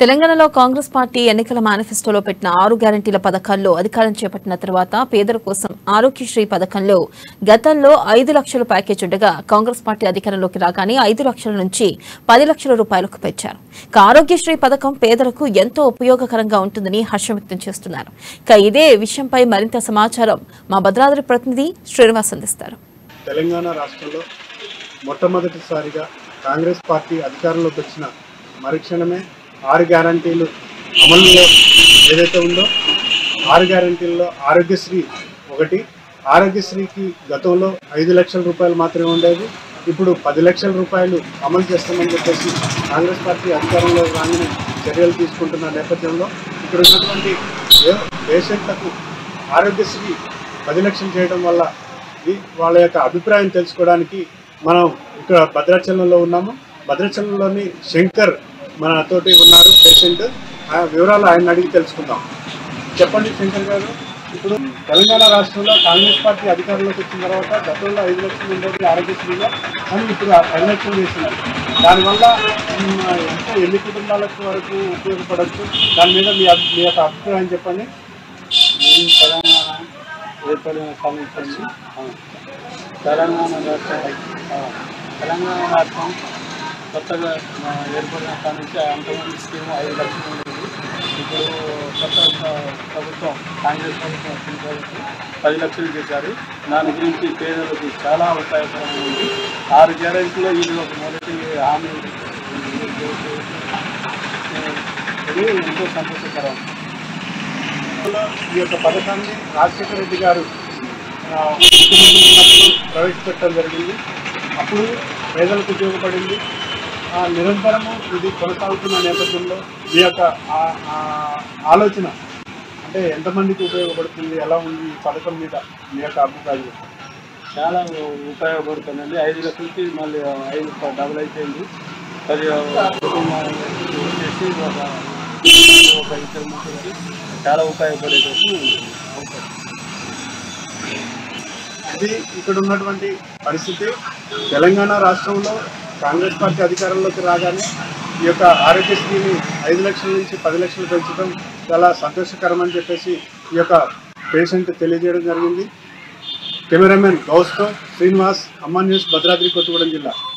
తెలంగాణలో కాంగ్రెస్ పార్టీ ఎన్నికల మేనిఫెస్టోలో పెట్టిన ఆరు గ్యారంటీల పథకాల్లో అధికారం చేపట్టిన తర్వాత పేదల కోసం ఆరోగ్యశ్రీ పథకంలో గతంలో ఐదు లక్షల ప్యాకేజ్ ఉండగా కాంగ్రెస్ పార్టీ అధికారంలోకి రాగానే ఐదు లక్షల నుంచి పది లక్షల రూపాయలకు పెంచారు ఇక ఆరోగ్యశ్రీ పథకం పేదలకు ఎంతో ఉపయోగకరంగా ఉంటుందని హర్షం వ్యక్తం చేస్తున్నారు ఇక ఇదే విషయంపై మరింత సమాచారం మా భద్రాద్రి ప్రతినిధి శ్రీనివాస్ అందిస్తారు తెలంగాణ రాష్ట్రంలో మొట్టమొదటిసారిగా కాంగ్రెస్ పార్టీ అధికారంలోకి వచ్చిన మరుక్షణమే ఆరు గ్యారంటీలు అమలులో ఏదైతే ఉందో ఆరు గ్యారంటీల్లో ఆరోగ్యశ్రీ ఒకటి ఆరోగ్యశ్రీకి గతంలో ఐదు లక్షల రూపాయలు మాత్రమే ఉండేది ఇప్పుడు పది లక్షల రూపాయలు అమలు చేస్తామని చెప్పేసి కాంగ్రెస్ పార్టీ అధికారంలో రాగానే చర్యలు తీసుకుంటున్న నేపథ్యంలో ఇక్కడ ఉన్నటువంటి ఏ- పేషెంట్లకు ఆరోగ్యశ్రీ పది లక్షలు చేయడం వల్ల ఈ వాళ్ళ యొక్క అభిప్రాయం తెలుసుకోవడానికి మనం ఇక్కడ భద్రాచలంలో ఉన్నాము భద్రాచలంలోని శంకర్ మనతోటి ఉన్నారు పేషెంట్ ఆ వివరాలు ఆయన అడిగి తెలుసుకుందాం చెప్పండి శంకర్ గారు ఇప్పుడు తెలంగాణ రాష్ట్రంలో కాంగ్రెస్ పార్టీ అధికారంలోకి వచ్చిన తర్వాత గతంలో ఐదు లక్షలు ఉండేది ఆరోగ్యశ్రీలో కానీ ఇప్పుడు ఆ పది లక్షలు చేస్తున్నారు దానివల్ల ఉమ్, ఎంతో ఎన్ని కుటుంబాలకు వరకు ఉపయోగపడవచ్చు దాని మీద మీ అభి- మీ యొక్క అభిప్రాయం చెప్పండి ఈ తెలంగాణ ఏర్పడిన సమీక్ష నుంచి తెలంగాణ రాష్ట్రం ఆ, తెలంగాణ రాష్ట్రం కొత్తగా ఆ, ఏర్పడిన కాడ నుంచి అంతమంది స్కీమ్ ఐదు లక్షలు ఉండేది ఇప్పుడు కొత్త ప్ర- ప్రభుత్వం కాంగ్రెస్ ప్రభుత్వం వచ్చిన కాబట్టి పది లక్షలు చేశారు దాని గురించి పేదలకు చాలా ఉపయోగకరంగా ఉంది ఆరు గ్యారెంటీలో ఇది ఒక మొదటి హామీ ఇది ఎంతో సంతోషకరం లో ఈ యొక్క పథకాన్ని రాజశేఖర రెడ్డి గారు ఆ, ముఖ్యమంత్రి ఉన్నప్పుడు ప్రవేశపెట్టడం జరిగింది అప్పుడు పేదలకు ఉపయోగపడింది ఆ, నిరంతరము ఇది కొనసాగుతున్న నేపథ్యంలో మీ యొక్క ఆ- ఆ ఆలోచన అంటే ఎంతమందికి ఉపయోగపడుతుంది ఎలా ఉంది ఈ పథకం మీద మీ యొక్క అభిప్రాయం చెప్పండి. చాలా ఉపయోగపడుతుందండి ఐదు లక్షలకి మళ్ళీ ఐదు ప- డబుల్ అయిపోయింది పది కుటుంబానికి వచ్చేసి ఒక ఒక ఇద్దరు ముగ్గురికి చాలా ఉపయోగపడేటట్టు ఉంటుంది. ఇది ఇక్కడ ఉన్నటువంటి పరిస్థితి తెలంగాణ రాష్ట్రంలో కాంగ్రెస్ పార్టీ అధికారంలోకి రాగానే ఈ యొక్క ఆరోగ్యశ్రీని ఐదు లక్షల నుంచి పది లక్షలు పెంచడం చాలా సంతోషకరం అని చెప్పేసి ఈ యొక్క పేషెంట్ తెలియజేయడం జరిగింది కెమెరామెన్ గౌస్తో శ్రీనివాస్ అమ్మ న్యూస్ భద్రాద్రి కొత్తగూడెం జిల్లా